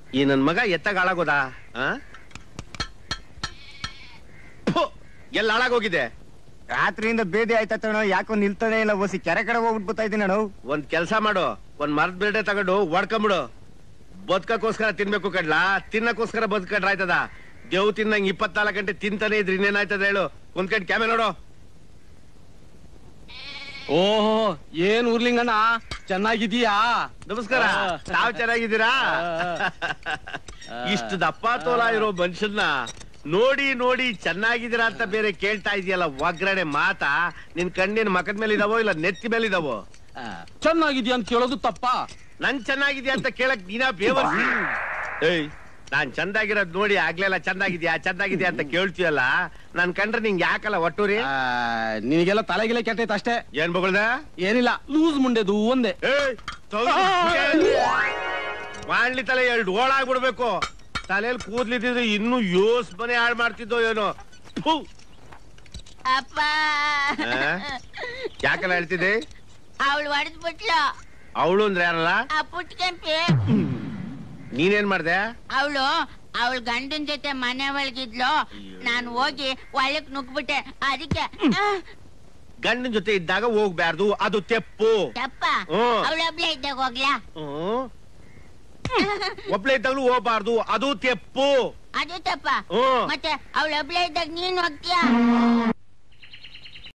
ಈ ನನ್ ಮಗ ಎತ್ತಾಗ ಹಾಳಾಗೋದಾ ಆ? ಫು, ಎಲ್ಲ ಹಾಳಾಗೋಗಿದೆ ರಾತ್ರಿಯಿಂದ ಬೇದಿ ಆಯ್ತಣ್ಣ ಯಾಕೋ ನಿಲ್ತಾನೆ ಇಲ್ಲ ಓಸಿ ಕೆರೆ ಕಡೆ ಹೋಗ್ಬಿಟ್ಟು ಇದ್ದೀನಿ ಅಣ್ಣ ಒಂದ್ ಕೆಲ್ಸ ಮಾಡು ಒಂದ್ ಮರದ ಬೇಡೆ ತಗೊಂಡು ಹೊಡ್ಕೊಂಬಿಡು ಬದುಕಕ್ಕೋಸ್ಕರ ತಿನ್ಬೇಕು ಕಡ್ಲಾ ತಿನ್ನಕ್ಕೋಸ್ಕರ ಬದುಕಡ್ರ ಆಯ್ತದ ದೇವ್ ತಿನ್ನಂಗ್ ಇಪ್ಪತ್ನಾಲ್ಕು ಗಂಟೆ ತಿಂತಾನೆ ಇದ್ರೆ ಇನ್ನೇನಾಯ್ತದ ಹೇಳು ಒಂದ್ ಕಡೆ ಕ್ಯಾಮೆ ನೋಡು ಓಹೋ ಏನ್ ಊರ್ಲಿಂಗಣ್ಣ ಚೆನ್ನಾಗಿದೀಯಾ ನಮಸ್ಕಾರ ಆ. ತಾವ್ ಚೆನ್ನಾಗಿದ್ದೀರಾ ಆ. ಇಷ್ಟು ದಪ್ಪ ತೋಲ ಇರೋ ಮನುಷ್ಯನ್ನ ನೋಡಿ ನೋಡಿ ಚೆನ್ನಾಗಿದ್ದೀರಾ ಅಂತ ಬೇರೆ ಕೇಳ್ತಾ ಇದೆಯಲ್ಲ ಒಗ್ಗರಣೆ ಮಾತಾ ನಿನ್ ಕಣ್ಣಿನ ಮಕದ ಮೇಲೆ ಇದಾವೋ ಇಲ್ಲ ನೆತ್ತಿ ಮೇಲೆ ಇದಾವೋ ಆ, ಚೆನ್ನಾಗಿದ್ಯಾ ಅಂತ ಕೇಳೋದು ತಪ್ಪ ನನ್ ಚೆನ್ನಾಗಿದ್ಯಾ ಅಂತ ಕೇಳಕ್ ನೀನಾ ಬೇವರ್ಸಿ ಏಯ್ ನಾನ್ ಚಂದಾಗಿರೋದ್ ನೋಡಿ ಆಗ್ಲೆಲ್ಲ ಚಂದಾಗಿದ್ಯಾ ಚಂದಾಗಿದ್ಯಾ ಅಂತ ಕೇಳ್ತೀಯಲ್ಲ ನನ್ ಕಂಡ್ರೆ ನಿಂಗ್ ಯಾಕಲ್ಲ ಒಟ್ಟೂರಿ ಆ, ನಿನಗೆಲ್ಲ ತಲೆಗಿಲೆ ಕೆಟ್ಟೈತೆ ಅಷ್ಟೇ ಏನ್ ಬಗಳ್ದ ಏನಿಲ್ಲ ಲೂಸ್ ಮುಂಡೆದು ಒಂದೇ ಏಯ್ ಮಾಡ್ಲಿ ತಲೆ ಎರಡು ಓಳಾಗ್ಬಿಡ್ಬೇಕು ತಲೆಯಲ್ಲಿ ಕೂದ್ಲಿದ್ರೆ ಇನ್ನು ಯೋಸ್ ಮನೆ ಹಾಳು ಮಾಡ್ತಿದ್ದೋ ಏನೋ ಫು. ಅಪ್ಪ ಆ? ಯಾಕಲ್ಲ ಹೇಳ್ತಿದ್ದೆ ಅವಳು ಹೊಡೆದ್ ಬಿಟ್ಲು ಅವಳು ಅಂದ್ರೆ ಯಾರಲ್ಲ ಆ ಪುಟ್ಕೆಂಪಿ ನೀನೇನ್ ಮಾಡ್ದೆ ಅವಳು ಅವಳ ಗಂಡನ್ ಜೊತೆ ಮನೆ ಒಳಗಿದ್ಲು ನಾನು ಹೋಗಿ ಒಳಕ್ ನುಗ್ಬಿಟ್ಟೆ ಅದಕ್ಕೆ ಆ, ಗಂಡನ ಜೊತೆ ಇದ್ದಾಗ ಹೋಗ್ಬಾರ್ದು ಅದು ತೆಪ್ಪು ತಪ್ಪ ಹ್ಮ್. ಅವಳೊಬ್ಳೆ ಇದ್ದಾಗ ಹೋಗ್ಲಾ ಹ್ಮ್. ಒಬ್ಳೆ ಇದ್ದಾಗ್ಲೂ ಹೋಗ್ಬಾರ್ದು ಅದು ತೆಪ್ಪು ಅದು ತಪ್ಪ ಹ್ಮ್. ಮತ್ತೆ ಅವಳೊಬ್ಳೆ ಇದ್ದಾಗ ನೀನ್ ಹೋಗ್ತೀಯಾ